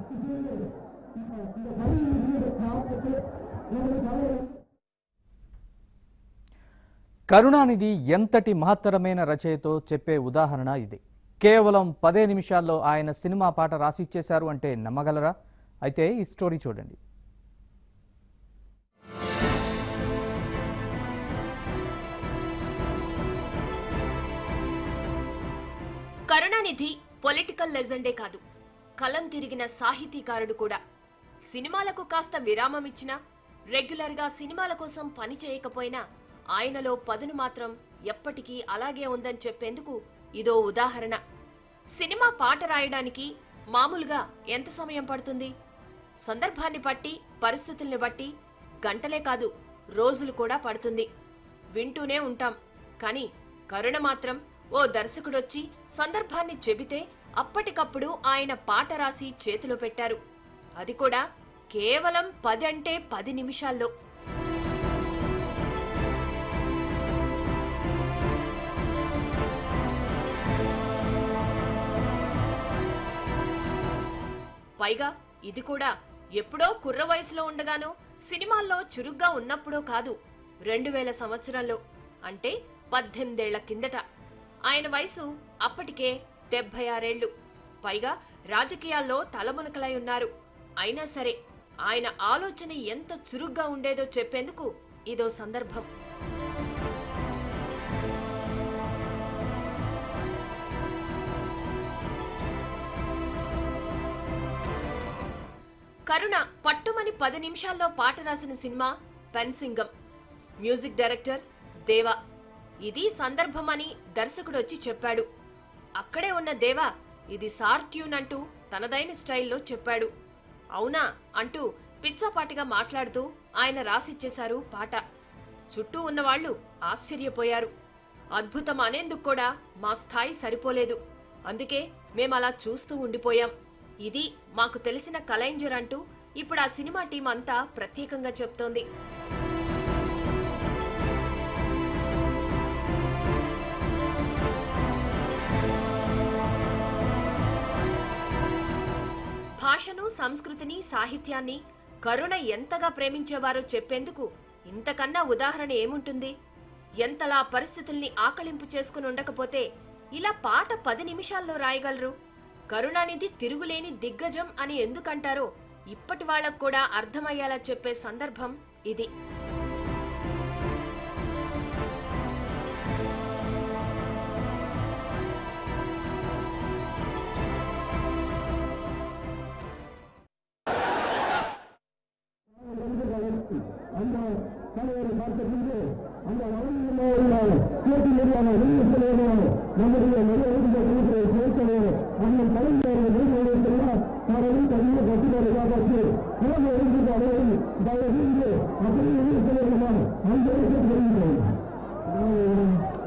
కరుణానిధి ఎంతటి మహత్తరమైన రచయితో చెప్పే ఉదాహరణ ఇది కేవలం పదే నిమిషాల్లో ఆయన సినిమా పాట రాసిచ్చేశారు అంటే నమ్మగలరా అయితే ఈ స్టోరీ చూడండి కరుణానిధి పొలిటికల్ లెజెండే కాదు కలం తిరిగిన సాహితీకారుడు కూడా సినిమాలకు కాస్త విరామం ఇచ్చినా రెగ్యులర్ గా సినిమాల కోసం పని చేయకపోయినా ఆయనలో పదును మాత్రం ఎప్పటికీ అలాగే ఉందని చెప్పేందుకు ఇదో ఉదాహరణ సినిమా పాట రాయడానికి మామూలుగా ఎంత సమయం పడుతుంది సందర్భాన్ని బట్టి పరిస్థితుల్ని బట్టి గంటలే కాదు రోజులు కూడా పడుతుంది వింటూనే ఉంటాం కానీ కరుణ మాత్రం ఓ దర్శకుడొచ్చి సందర్భాన్ని చెబితే అప్పటికప్పుడు ఆయన పాట రాసి చేతిలో పెట్టారు అది కూడా కేవలం పది అంటే పది నిమిషాల్లో పైగా ఇది కూడా ఎప్పుడో కుర్ర వయసులో ఉండగానో సినిమాల్లో చురుగ్గా ఉన్నప్పుడో కాదు రెండు వేల సంవత్సరంలో అంటే పద్దెనిమిదేళ్ల కిందట ఆయన వయసు అప్పటికే డెబ్బై ఆరేళ్లు పైగా రాజకీయాల్లో తలమునకలై ఉన్నారు అయినా సరే ఆయన ఆలోచన ఎంత చురుగ్గా ఉండేదో చెప్పేందుకు ఇదో సందర్భం కరుణ పట్టుమని పది నిమిషాల్లో పాట రాసిన సినిమా పెన్సింగం మ్యూజిక్ డైరెక్టర్ దేవా ఇది సందర్భమని దర్శకుడు వచ్చి చెప్పాడు అక్కడే ఉన్న దేవా ఇది సార్ ట్యూన్ అంటూ తనదైన స్టైల్లో చెప్పాడు అవునా అంటూ పిచ్చాపాటిగా మాట్లాడుతూ ఆయన రాసిచ్చేశారు పాట చుట్టూ ఉన్నవాళ్లు ఆశ్చర్యపోయారు అద్భుతం అనేందుకు కూడా మా స్థాయి సరిపోలేదు అందుకే మేమలా చూస్తూ ఉండిపోయాం ఇది మాకు తెలిసిన కలైంజర్ అంటూ ఇప్పుడు ఆ సినిమా టీం అంతా ప్రత్యేకంగా చెప్తోంది భాషను సంస్కృతిని సాహిత్యాన్ని కరుణ ఎంతగా ప్రేమించేవారో చెప్పేందుకు ఇంతకన్నా ఉదాహరణ ఏముంటుంది ఎంతలా పరిస్థితుల్ని ఆకలింపు చేసుకుని ఉండకపోతే ఇలా పాట పది నిమిషాల్లో రాయగలరు కరుణానిధి తిరుగులేని దిగ్గజం అని ఎందుకంటారో ఇప్పటి వాళ్ళకు కూడా అర్థమయ్యేలా చెప్పే సందర్భం ఇది அந்த தலைவரை பார்த்த பின்பு அந்த வளர்ந்து உள்ள கேட்டு முடியாமல் வெளியே செல்ல வேண்டும் நம்முடைய நிறைய குழுக்களை சேர்க்க வேண்டும் அண்ணன் கலைஞர்கள் வெளியிடத்தெல்லாம் அவரையும் தனியாக கட்டுப்பாடு காப்பாற்றி கிளம்ப இருக்கின்ற அனைவரும் தயவு செய்து அப்படியே வெளியே செல்ல வேண்டுமா அந்த கேட்டு வருகிறோம்